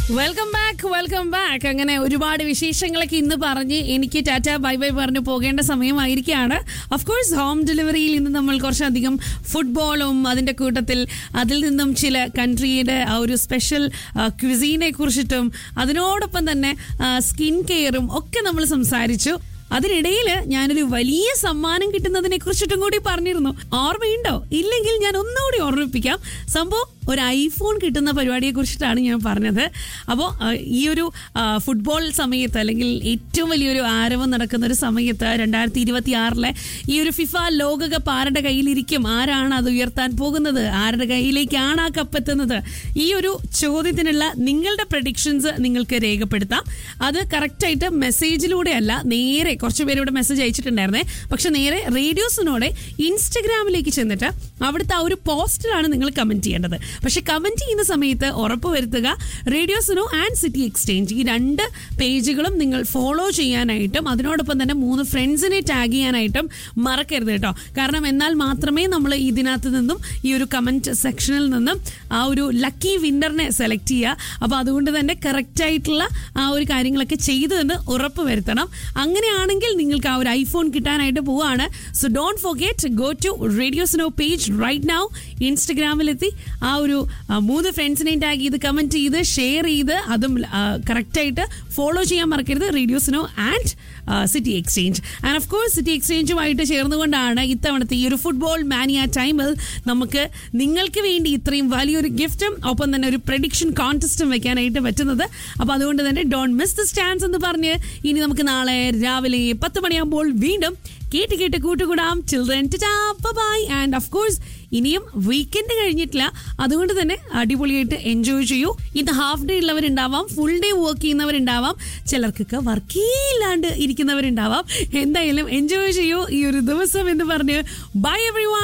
welcome back welcome back അങ്ങനെ ഒരുപാട് വിശേഷങ്ങളൊക്കെ ഇന്ന് പറഞ്ഞ് എനിക്ക് ടാറ്റ ബൈ ബൈ പറഞ്ഞു പോകേണ്ട സമയമായിരിക്കുകയാണ് ഓഫ് കോഴ്സ് ഹോം ഡെലിവറിയിൽ ഇന്ന് നമ്മൾ കുറച്ചധികം ഫുട്ബോളും അതിന്റെ കൂട്ടത്തിൽ അതിൽ നിന്നും ചില കൺട്രിയുടെ ആ ഒരു സ്പെഷ്യൽ ക്വിസീനെ കുറിച്ചിട്ടും അതിനോടൊപ്പം തന്നെ സ്കിൻ കെയറും ഒക്കെ നമ്മൾ സംസാരിച്ചു അതിനിടയിൽ ഞാനൊരു വലിയ സമ്മാനം കിട്ടുന്നതിനെ കുറിച്ചിട്ടും കൂടി പറഞ്ഞിരുന്നു ഓർമ്മയുണ്ടോ ഇല്ലെങ്കിൽ ഞാൻ ഒന്നുകൂടി ഓർമ്മിപ്പിക്കാം സംഭവം ഒരു ഐഫോൺ കിട്ടുന്ന പരിപാടിയെ കുറിച്ചിട്ടാണ് ഞാൻ പറഞ്ഞത് അപ്പോൾ ഈ ഒരു ആ, ഫുട്ബോൾ സമയത്ത് അല്ലെങ്കിൽ ഏറ്റവും വലിയൊരു ആരവം നടക്കുന്ന ഒരു സമയത്ത് രണ്ടായിരത്തി ഇരുപത്തി ആറിലെ ഈ ഒരു ഫിഫ ലോകകപ്പ് ആരുടെ കയ്യിലിരിക്കും ആരാണ് അത് ഉയർത്താൻ പോകുന്നത് ആരുടെ കയ്യിലേക്കാണ് ആ കപ്പെത്തുന്നത് ഈ ഒരു ചോദ്യത്തിനുള്ള നിങ്ങളുടെ പ്രഡിക്ഷൻസ് നിങ്ങൾക്ക് രേഖപ്പെടുത്താം അത് കറക്റ്റായിട്ട് മെസ്സേജിലൂടെ അല്ല നേരെ കുറച്ച് പേര് ഇവിടെ മെസ്സേജ് അയച്ചിട്ടുണ്ടായിരുന്നേ പക്ഷെ നേരെ റേഡിയോസിനോടെ ഇൻസ്റ്റഗ്രാമിലേക്ക് ചെന്നിട്ട് അവിടുത്തെ ആ ഒരു പോസ്റ്റിലാണ് നിങ്ങൾ കമന്റ് ചെയ്യേണ്ടത് പക്ഷെ കമന്റ് ചെയ്യുന്ന സമയത്ത് ഉറപ്പ് വരുത്തുക റേഡിയോസിനോ ആൻഡ് സിറ്റി എക്സ്ചേഞ്ച് ഈ രണ്ട് പേജുകളും നിങ്ങൾ ഫോളോ ചെയ്യാനായിട്ടും അതിനോടൊപ്പം തന്നെ മൂന്ന് ഫ്രണ്ട്സിനെ ടാഗ് ചെയ്യാനായിട്ടും മറക്കരുത് കേട്ടോ കാരണം എന്നാൽ മാത്രമേ നമ്മൾ ഇതിനകത്ത് നിന്നും ഈ ഒരു കമന്റ് സെക്ഷനിൽ നിന്നും ആ ഒരു ലക്കി വിന്നറിനെ സെലക്ട് ചെയ്യുക അപ്പോൾ അതുകൊണ്ട് തന്നെ കറക്റ്റ് ആയിട്ടുള്ള ആ ഒരു കാര്യങ്ങളൊക്കെ ചെയ്തു എന്ന് ഉറപ്പ് വരുത്തണം അങ്ങനെയാണെങ്കിൽ നിങ്ങൾക്ക് ആ ഒരു ഐഫോൺ കിട്ടാനായിട്ട് പോവാണ് so don't forget go to Radio Snow page right now ഇൻസ്റ്റഗ്രാമിലെത്തി ആ ഒരു ആ, മൂന്ന് ഫ്രണ്ട്സിനെയും ടാഗ് ചെയ്ത് കമന്റ് ചെയ്ത് ഷെയർ ചെയ്ത് അതും കറക്റ്റായിട്ട് ഫോളോ ചെയ്യാൻ മറക്കരുത് Radio Snow and City Exchange and of course City എക്സ്ചേഞ്ചുമായിട്ട് ചേർന്നുകൊണ്ടാണ് ഇത്തവണത്തെ ഈ ഒരു ഫുട്ബോൾ മാനിയ ടൈമിൽ നമുക്ക് നിങ്ങൾക്ക് വേണ്ടി ഇത്രയും വലിയൊരു ഗിഫ്റ്റും ഒപ്പം തന്നെ ഒരു പ്രഡിക്ഷൻ കോൺടെസ്റ്റും വെക്കാനായിട്ട് പറ്റുന്നത് അപ്പോൾ അതുകൊണ്ട് തന്നെ ഡോണ്ട് മിസ് ദ സ്റ്റാൻസ് എന്ന് പറഞ്ഞ് ഇനി നമുക്ക് നാളെ രാവിലെ പത്ത് മണിയാകുമ്പോൾ വീണ്ടും കേട്ട് കേട്ട് കൂട്ടുകൂടാം children bye and of course ഇനിയും വീക്കെൻഡ് കഴിഞ്ഞിട്ടില്ല അതുകൊണ്ട് തന്നെ അടിപൊളിയായിട്ട് എൻജോയ് ചെയ്യൂ ഇത് ഹാഫ് ഡേ ഉള്ളവരുണ്ടാവാം ഫുൾ ഡേ വർക്ക് ചെയ്യുന്നവരുണ്ടാവാം ചിലർക്കൊക്കെ വർക്കേ ഇല്ലാണ്ട് ഇരിക്കുന്നവരുണ്ടാവാം എന്തായാലും എൻജോയ് ചെയ്യൂ ഈ ഒരു ദിവസം എന്ന് പറഞ്ഞ് ബൈ എവറി